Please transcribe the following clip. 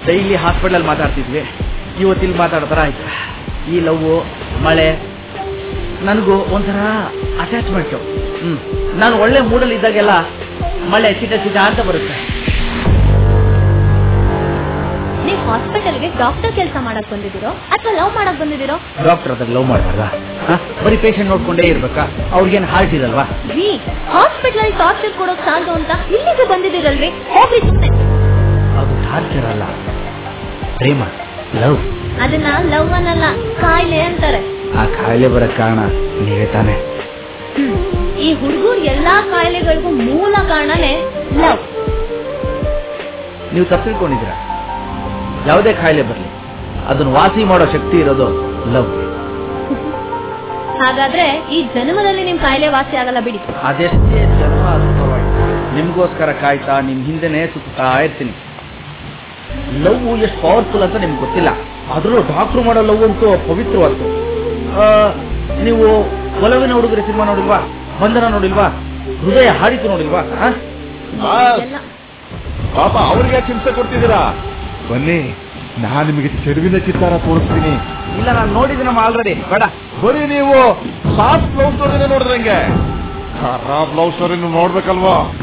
Daily hospital ಮಾತಾಡ್ತಿದ್ವಿ ಇವತ್ತಿಲ್ಲಿ ಮಾತಾಡ್ತಾರ ಆಯ್ತು ಈ ಲವ್ ಮಳೆ ನನಗೂ ಒಂಥರ ಅಟ್ಯಾಚ್ಮೆಂಟ್ ಹ್ಮ್ ನಾನು ಒಳ್ಳೆ ಮೂಡಲ್ಲಿ ಇದ್ದಾಗೆಲ್ಲ ಮಳೆ ಚಿಟ ಚಿಟ ಅಂತ ಬರುತ್ತೆ ನೀವ್ ಹಾಸ್ಪಿಟಲ್ಗೆ ಡಾಕ್ಟರ್ ಕೆಲಸ ಮಾಡಕ್ ಬಂದಿದ್ದೀರೋ ಅಥವಾ ಲವ್ ಮಾಡಕ್ ಬಂದಿದ್ದೀರೋ ಡಾಕ್ಟರ್ ಅದಾಗ ಲವ್ ಮಾಡಬಾರ್ದಾ ಬರೀ ಪೇಷಂಟ್ ನೋಡ್ಕೊಂಡೇ ಇರ್ಬೇಕಾ ಅವ್ರಿಗೇನು ಹಾರ್ಟ್ ಇರಲ್ವಾ ರೀ ಹಾಸ್ಪಿಟಲ್ ಟಾರ್ಚರ್ ಕೊಡೋಕ್ ಸಾಲದು ಅಂತ ಇಲ್ಲಿಗೆ ಬಂದಿದ್ದೀರಲ್ರಿ ಹೋಗ್ರಿ ಸುಮ್ನೆ. ಅದು ಟಾರ್ಚರ್ ಅಲ್ಲ ಪ್ರೇಮ ಲವ್ ಅದನ್ನ ಲವ್ ಅನ್ನಲ್ಲ ಕಾಯಿಲೆ ಅಂತಾರೆ ಆ ಕಾಯಿಲೆ ಬರಕ್ ಕಾರಣ ನೀವೇ ತಾನೆ ಹ್ಮ್. ಈ ಹುಡುಗರು ಎಲ್ಲಾ ಕಾಯಿಲೆಗಳಿಗೂ ಮೂಲ ಕಾರಣನೇ ಲವ್ ನೀವು ತಪ್ಪು ತಿಳ್ಕೊಂಡಿದ್ದೀರಾ ಯಾವುದೇ ಕಾಯಿಲೆ ಬರಲಿ ಅದನ್ನು ವಾಸಿ ಮಾಡೋ ಶಕ್ತಿ ಇರೋದು ಲವ್ ಹಾಗಾದ್ರೆ ಈ ಜನ್ಮದಲ್ಲಿ ನಿಮ್ ಕಾಯಿಲೆ ವಾಸಿ ಆಗಲ್ಲ ಬಿಡಿ ಅದೆಷ್ಟೇ ಜನ್ಮ ಅದ್ಭುತವಾಗಿ ನಿಮ್ಗೋಸ್ಕರ ಕಾಯ್ತಾ ನಿಮ್ ಹಿಂದೆನೆ ಸುತ್ತಾ ಇರ್ತೀನಿ ಲವ್ ಎಷ್ಟು ಪವರ್ಫುಲ್ ಅಂತ ನಿಮ್ಗೆ ಗೊತ್ತಿಲ್ಲ ಅದರಲ್ಲೂ ಡಾಕ್ಟ್ರು ಮಾಡೋ ಲವ್ ಅಂತೂ ಪವಿತ್ರವಾದ್ದು ಆ, ನೀವು ಒಲವಿನ ಹುಡುಗರ ಸಿನಿಮಾ ನೋಡಿಲ್ವಾ ಬಂಧನ ನೋಡಿಲ್ವಾ ಹೃದಯ ಹಾಡಿತು ನೋಡಿಲ್ವಾ ಆ? ಎಲ್ಲ ಪಾಪ ಅವ್ರಿಗೆ ಯಾಕೆ ಹಿಂಸೆ ಕೊಡ್ತಿದ್ದೀರಾ ಬನ್ನಿ ನಾನು ನಿಮಗೆ ಚೆರುವಿನ ಚಿತ್ತಾರ ತೋರಿಸ್ತೀನಿ ಇಲ್ಲ ನಾನು ನೋಡಿದ್ದೀನಮ್ಮ ಆಲ್ರೆಡಿ ಬೇಡ ಬರೀ ನೀವು ಸಾಫ್ಟ್ ಲವ್ ಸ್ಟೋರಿನ ನೋಡಿದ್ರಂಗೆ ಖರಾಬ್ ಲವ್ ಸ್ಟೋರಿನ ನೋಡ್ಬೇಕಲ್ವಾ